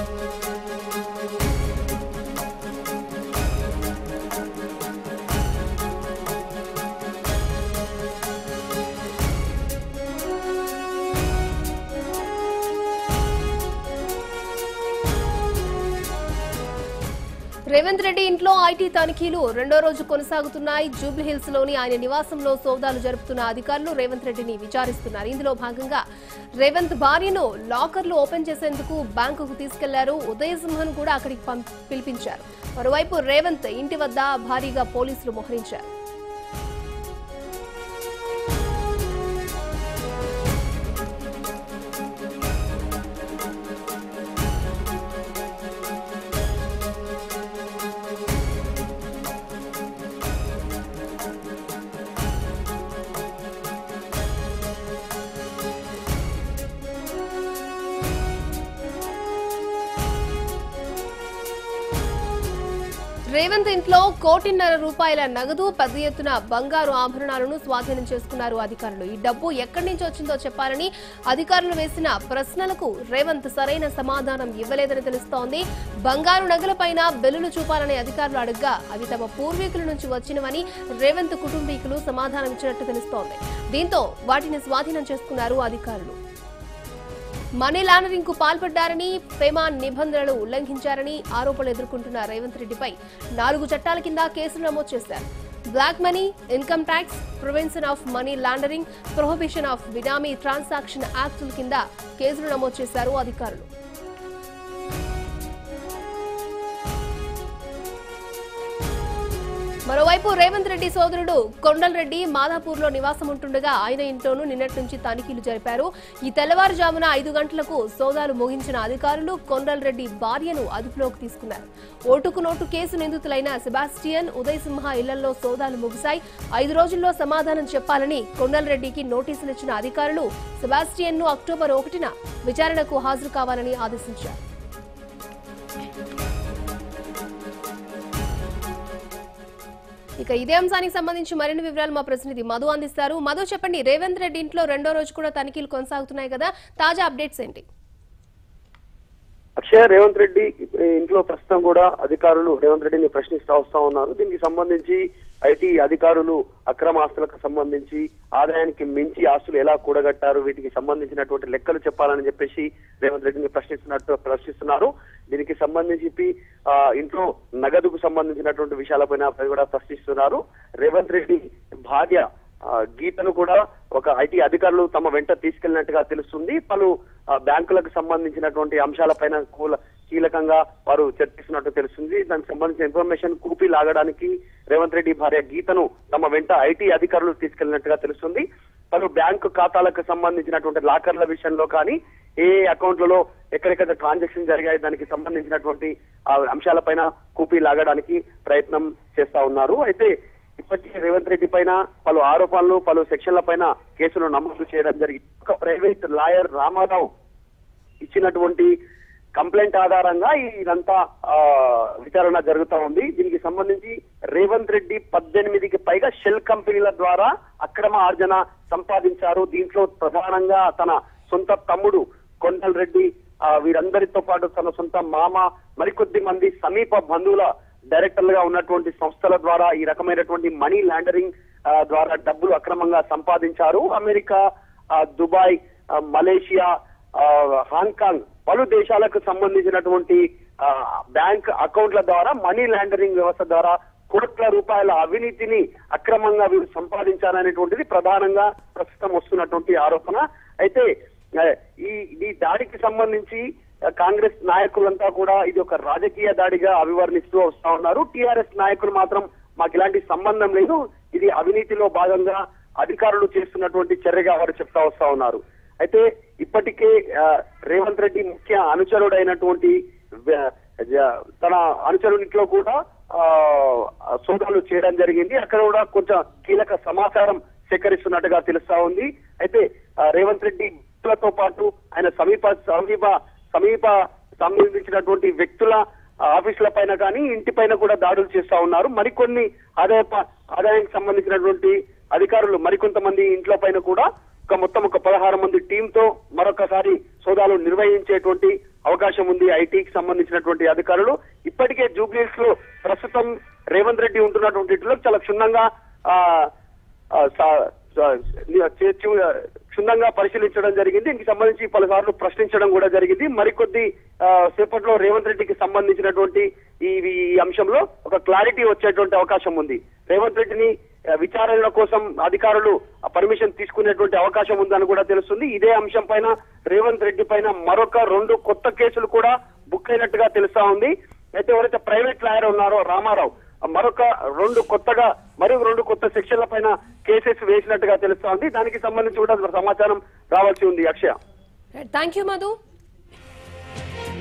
రేవంత్ రెడ్డి ఇంట్లో ఐటీ తనిఖీలు రెండో రోజు కొనసాగుతున్నాయి జూబ్లీ హిల్స్ లోని ఆయన నివాసంలో సోదాలు జరుపుతున్న అధికారులు రేవంత్ రెడ్డిని విచారిస్తున్నారు ఇందులో భాగంగా రేవంత్ భార్యను లాకర్లు ఓపెన్ చేసేందుకు బ్యాంకుకు తీసుకెళ్లారు ఉదయసింహన్ కూడా అక్కడికి పం- పిలిపించారు మరోవైపు రేవంత్ ఇంటి వద్ద భారీగా పోలీసులు మోహరించారు రేవంత్ ఇంట్లో కోటిన్నర రూపాయల నగదు పెద్ద ఎత్తున బంగారు ఆభరణాలను స్వాధీనం చేసుకున్నారు అధికారులు ఈ డబ్బు ఎక్కడి నుంచి వచ్చిందో చెప్పాలని అధికారులు వేసిన ప్రశ్నలకు రేవంత్ సరైన సమాధానం ఇవ్వలేదని తెలుస్తోంది బంగారు నగలపైన బెల్లులు చూపాలని అధికారులు అడగ్గా అవి తమ పూర్వీకుల నుంచి వచ్చినవని రేవంత్ కుటుంబీకులు సమాధానం ఇచ్చినట్టు తెలుస్తోంది దీంతో వాటిని స్వాధీనం చేసుకున్నారు అధికారులు మనీ లాండరింగ్ కు పాల్పడ్డారని ప్రేమ నిబంధనలు ఉల్లంఘించారని ఆరోపణలు ఎదుర్కొంటున్న రేవంత్ రెడ్డిపై నాలుగు చట్టాల కింద కేసులు నమోదు చేశారు black money income tax prevention of money laundering prohibition of benami transaction యాక్టుల కింద కేసులు నమోదు చేశారు అధికారులు మరోవైపు రేవంత్ రెడ్డి సోదరుడు కొండల్ రెడ్డి మాదాపూర్ లో నివాసం ఉంటుండగా ఆయన ఇంట్లోనూ నిన్నటి నుంచి తనిఖీలు జరిపారు ఈ తెల్లవారుజామున ఐదు గంటలకు సోదాలు ముగించిన అధికారులు కొండల్ రెడ్డి భార్యను అదుపులోకి తీసుకున్నారు ఓటుకు నోటు కేసు నిందితులైన సెబాస్టియన్ ఉదయ్ సింహ ఇళ్లలో సోదాలు ముగిశాయి ఐదు రోజుల్లో సమాధానం చెప్పాలని కొండల్ రెడ్డికి నోటీసులు ఇచ్చిన అధికారులు సెబాస్టియన్ ను అక్టోబర్ ఒకటిన విచారణకు హాజరు కావాలని ఆదేశించారు ఇక ఇదే అంశానికి సంబంధించి మరిన్ని వివరాలు మా ప్రతినిధి మధు అందిస్తారు మధు చెప్పండి రేవంత్ రెడ్డి ఇంట్లో రెండో రోజు కూడా తనిఖీలు కొనసాగుతున్నాయి కదా తాజా అప్డేట్స్ ఏంటి అక్షయ రేవంత్ రెడ్డి ఇంట్లో ప్రస్తుతం కూడా అధికారులు రేవంత్ రెడ్డిని ప్రశ్నిస్తూ వస్తా ఉన్నారు దీనికి సంబంధించి ఐటీ అధికారులు అక్రమ ఆస్తులకు సంబంధించి ఆదాయానికి మించి ఆస్తులు ఎలా కూడగట్టారు వీటికి సంబంధించినటువంటి లెక్కలు చెప్పాలని చెప్పేసి రేవంత్ రెడ్డిని ప్రశ్నిస్తున్నట్టు ప్రశ్నిస్తున్నారు దీనికి సంబంధించి ఆ, ఇంట్లో నగదుకు సంబంధించినటువంటి విషయాలపైన కూడా ప్రశ్నిస్తున్నారు రేవంత్ రెడ్డి భార్య ఆ, గీతను కూడా ఒక ఐటీ అధికారులు తమ వెంట తీసుకెళ్లినట్టుగా తెలుస్తుంది పలు ఆ, బ్యాంకులకు సంబంధించినటువంటి అంశాలపైన కూల- కీలకంగా వారు చర్చిస్తున్నట్టు తెలుస్తుంది దానికి సంబంధించిన ఇన్ఫర్మేషన్ కూపీ లాగడానికి రేవంత్ రెడ్డి భార్య గీతను తమ వెంట ఐటీ అధికారులు తీసుకెళ్లినట్టుగా తెలుస్తుంది పలు బ్యాంకు ఖాతాలకు సంబంధించినటువంటి లాకర్ల విషయంలో కానీ ఏ అకౌంట్లలో ఎక్కడెక్కడ ట్రాన్సాక్షన్ జరిగాయి దానికి సంబంధించినటువంటి ఆ అంశాలపైన కూపీ లాగడానికి ప్రయత్నం చేస్తా ఉన్నారు అయితే ఇప్పటికే రేవంత్ రెడ్డి పైన పలు ఆరోపణలు పలు సెక్షన్ల పైన కేసులు నమోదు చేయడం జరిగింది ఒక ప్రైవేట్ లాయర్ రామారావు ఇచ్చినటువంటి కంప్లైంట్ ఆధారంగా ఇదంతా ఆ, విచారణ జరుగుతా ఉంది దీనికి సంబంధించి రేవంత్ రెడ్డి పద్దెనిమిదికి పైగా షెల్ కంపెనీల ద్వారా అక్రమ ఆర్జన సంపాదించారు దీంట్లో ప్రధానంగా తన సొంత తమ్ముడు కొండల్ రెడ్డి ఆ, వీరందరితో పాటు తన సొంత మామ మరికొద్ది మంది సమీప బంధువుల డైరెక్టర్లుగా ఉన్నటువంటి సంస్థల ద్వారా ఈ రకమైనటువంటి మనీ లాండరింగ్ ఆ, ద్వారా డబ్బులు అక్రమంగా సంపాదించారు అమెరికా ఆ, దుబాయ్ ఆ, మలేషియా ఆ, హాంకాంగ్ పలు దేశాలకు సంబంధించినటువంటి ఆ, బ్యాంక్ అకౌంట్ల ద్వారా మనీ లాండరింగ్ వ్యవస్థ ద్వారా కోట్ల రూపాయల అవినీతిని అక్రమంగా వీరు సంపాదించారనేటువంటిది ప్రధానంగా ప్రస్తుతం వస్తున్నటువంటి ఆరోపణ అయితే ఆ, ఈ ఈ దాడికి సంబంధించి ఆ, కాంగ్రెస్ నాయకులంతా కూడా ఇది ఒక రాజకీయ దాడిగా అభివర్ణిస్తూ వస్తా ఉన్నారు టిఆర్ఎస్ నాయకులు మాత్రం మాకు ఇలాంటి సంబంధం లేదు ఇది అవినీతిలో భాగంగా అధికారులు చేస్తున్నటువంటి చర్యగా వారు చెప్తా వస్తా ఉన్నారు అయితే ఇప్పటికే ఆ, రేవంత్ రెడ్డి ముఖ్య అనుచరుడైనటువంటి వ్య- జ- తన అనుచరునిట్లో కూడా ఆ, సోదాలు చేయడం జరిగింది అక్కడ కూడా కొంచెం కీలక సమాచారం సేకరిస్తున్నట్టుగా తెలుస్తా ఉంది అయితే ఆ, రేవంత్ రెడ్డి వ్యక్తులతో పాటు ఆయన సమీప సమీప సమీప సంబంధించినటువంటి వ్యక్తుల ఆ, ఆఫీసుల పైన కానీ ఇంటి పైన కూడా దాడులు చేస్తా ఉన్నారు మరికొన్ని ఆదాయ ఆదాయానికి సంబంధించినటువంటి అధికారులు మరికొంతమంది ఇంట్లో పైన కూడా ఒక మొత్తం ఒక పదహారు మంది టీంతో మరొకసారి సోదాలు నిర్వహించేటువంటి అవకాశం ఉంది ఐటీకి సంబంధించినటువంటి అధికారులు ఇప్పటికే జూబ్లీస్ లో ప్రస్తుతం రేవంత్ రెడ్డి ఉంటున్నటువంటి ఇంట్లో చాలా క్షుణ్ణంగా ఆ, ఆ, సా- సా- చే- చూ- క్షుణ్ణంగా పరిశీలించడం జరిగింది దీనికి సంబంధించి పలుసార్లు ప్రశ్నించడం కూడా జరిగింది మరికొద్ది ఆ, సేపట్లో రేవంత్ రెడ్డికి సంబంధించినటువంటి ఈ ఈ అంశంలో ఒక క్లారిటీ వచ్చేటువంటి అవకాశం ఉంది రేవంత్ రెడ్డిని ఆ, విచారణల కోసం అధికారులు పర్మిషన్ తీసుకునేటువంటి అవకాశం ఉందని కూడా తెలుస్తుంది ఇదే అంశం పైన రేవంత్ రెడ్డి పైన మరొక రెండు కొత్త కేసులు కూడా బుక్ అయినట్టుగా తెలుస్తా ఉంది అయితే ఎవరైతే ప్రైవేట్ లాయర్ ఉన్నారో రామారావు మరొక రెండు కొత్తగా మరియు రెండు కొత్త సెక్షన్ల పైన కేసెస్ వేసినట్టుగా తెలుస్తా ఉంది దానికి సంబంధించి కూడా సమాచారం రావాల్సి ఉంది అక్షయ థ్యాంక్ యూ మధు